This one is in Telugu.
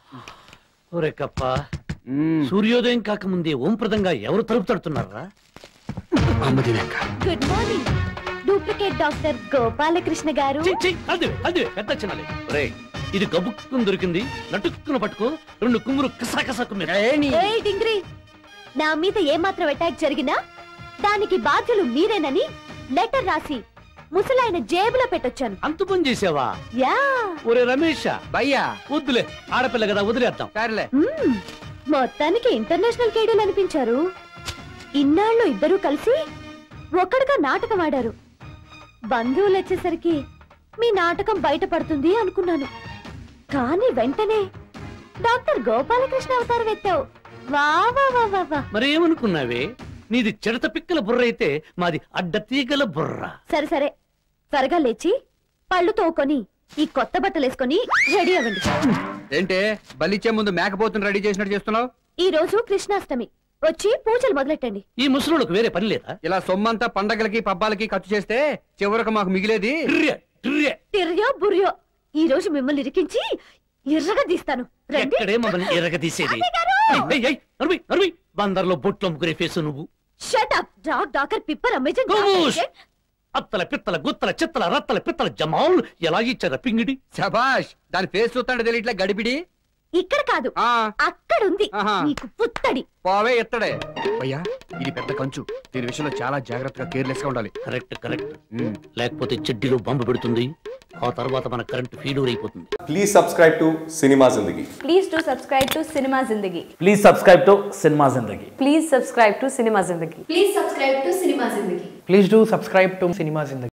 ఒరే కప్ప మ్మ్. సూర్యోదయం కాకముందే ఓంప్రదంగా ఎవరు తలుపు తడుతున్నారా అమ్మది వెంక good morning duplicate doctor Gopalakrishna garu ఛీ, ఛీ, అదివే అదివే పెద్ద చిన్నలే ఒరే ఇది గబుక్కుని దొరికింది లటుక్కున పట్టుకో రెండు కుమ్మురు కసా కసా కుమ్మిరా ఏయ్ డింగ్రీ నా మీద ఏమాత్రం అటాక్ జరిగినా దానికి బాధ్యులు మీరేనని లెటర్ రాసి ముసలాయన జేబులో పెట్టొచ్చాను అంత పని చేసావా యా ఒరే రమేష్ భయ్యా వద్దులే ఆడపిల్ల కదా వదిలేద్దాం సర్లే మ్మ్. మొత్తానికి ఇంటర్నేషనల్ కేడీలు అనిపించారు ఇన్నాళ్ళు ఇద్దరూ కలిసి ఒక్కడిగా నాటకం ఆడారు బంధువులు వచ్చేసరికి మీ నాటకం బయటపడుతుంది అనుకున్నాను కానీ వెంటనే డాక్టర్ గోపాలకృష్ణ అవతారం ఎత్తావు వా వా వా వా వా మరి ఏమనుకున్నావే నీది చిడత పిక్కల బుర్ర అయితే మాది అడ్డతీగల బుర్ర సరే సరే త్వరగా లేచి పళ్ళు తోకొని ఈ కొత్త బట్టలు వేసుకొని రెడీ అవ్వండి ఏంటే బలిచ్చే ముందు మేకపోతుని రెడీ చేసినట్టు చేస్తున్నావు ఈ రోజు కృష్ణాష్టమి వచ్చి పూజలు మొదలెట్టండి ఈ ముసలోళ్ళకు వేరే పని లేదా ఇలా సొమ్మంతా పండగలకి పబ్బాలకి ఖర్చు చేస్తే చివరకు మాకు మిగిలేది టిర్రె, టిర్రె. తిర్యో బుర్యో ఈ రోజు మిమ్మల్ని ఇరికించి ఎర్రగా తీస్తాను రండి ఎక్కడే మమ్మల్ని ఎరగదీసేది అన్నయ్య గారు! ఏయ్, ఏయ్, ఏయ్, నరుమి, నరుమి. బందర్లో బొట్లు అమ్ముకునే ఫేసు నువ్వు షట్ అప్ డాక్ డాకర్ పిప్పర్ అమేజన్ గోమూష్! అత్తల పిత్తల గుత్తల చిత్తల రత్తల పిత్తల జమావులు ఎలా ఇచ్చారా పింగిడి శబాష్ దాని ఫేస్ చూస్తాడు తెలియట్లే గడిపిడి ఇక్కడ కాదు ఆ అక్కడ ఉంది ఆహా. నీకు పుత్తడి పోవే ఎత్తడే అయ్యా ఇది పెద్ద కంచు దీని విషయంలో చాలా జాగ్రత్తగా కేర్లెస్ గా ఉండాలి కరెక్ట్ కరెక్ట్ మ్మ్. లేకపోతే చెడ్డీలో బంబు పెడుతుంది ఆ తర్వాత మన కరెంట్ ఫీల్డ్ అయిపోతుంది Please subscribe to Cinema Zindagi. Please do subscribe to Cinema Zindagi. Please subscribe to Cinema Zindagi. Please subscribe to Cinema Zindagi. Please subscribe to Cinema Zindagi. Please do subscribe to Cinema Zindagi.